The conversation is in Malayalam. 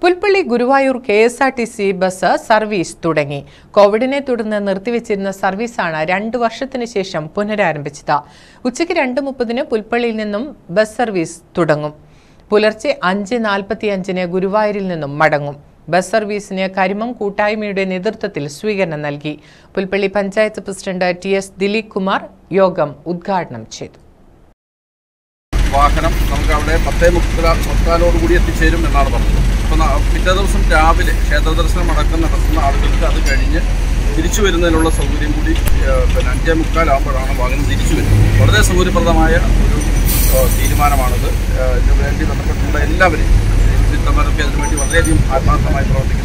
Pulpally Guruvayur K S R T C bus service തുടങ്ങി കോവിഡിനെ തുടർന്ന് നിർത്തിവെച്ചിരുന്ന സർവീസാണ് രണ്ടു വർഷത്തിന് ശേഷം പുനരാരംഭിച്ചത് ഉച്ചയ്ക്ക് രണ്ട് മുപ്പതിന് പുൽപ്പള്ളിയിൽ നിന്നും ബസ് സർവീസ് തുടങ്ങും പുലർച്ചെ അഞ്ച് നാൽപ്പത്തിയഞ്ചിന് ഗുരുവായൂരിൽ നിന്നും മടങ്ങും ബസ് സർവീസിന് കരിമം കൂട്ടായ്മയുടെ നേതൃത്വത്തിൽ സ്വീകരണം നൽകി Pulpally panchayat president T S Dileep Kumar യോഗം ഉദ്ഘാടനം ചെയ്തു വാഹനം നമുക്ക് അവിടെ പത്തേ മുക്കാ മുക്കാലോട് കൂടി എത്തിച്ചേരും എന്നാണ് പറഞ്ഞത് അപ്പോൾ പിറ്റേ ദിവസം രാവിലെ ക്ഷേത്ര ദർശനം അടക്കം നടത്തുന്ന ആളുകൾക്ക് അത് കഴിഞ്ഞ് തിരിച്ചു വരുന്നതിനുള്ള സൗകര്യം കൂടി ആ, പിന്നെ അഞ്ചേ മുക്കാലാകുമ്പോഴാണ് വാഹനം തിരിച്ചു വരുന്നത് വളരെ സൗകര്യപ്രദമായ ഒരു ആ, തീരുമാനമാണിത് ആ, ഇതിനു വേണ്ടി ബന്ധപ്പെട്ടുള്ള എല്ലാവരെയും ഉദ്യോഗസ്ഥന്മാരൊക്കെ അതിനുവേണ്ടി വളരെയധികം ആത്മാർത്ഥമായി പ്രവർത്തിക്കുന്നു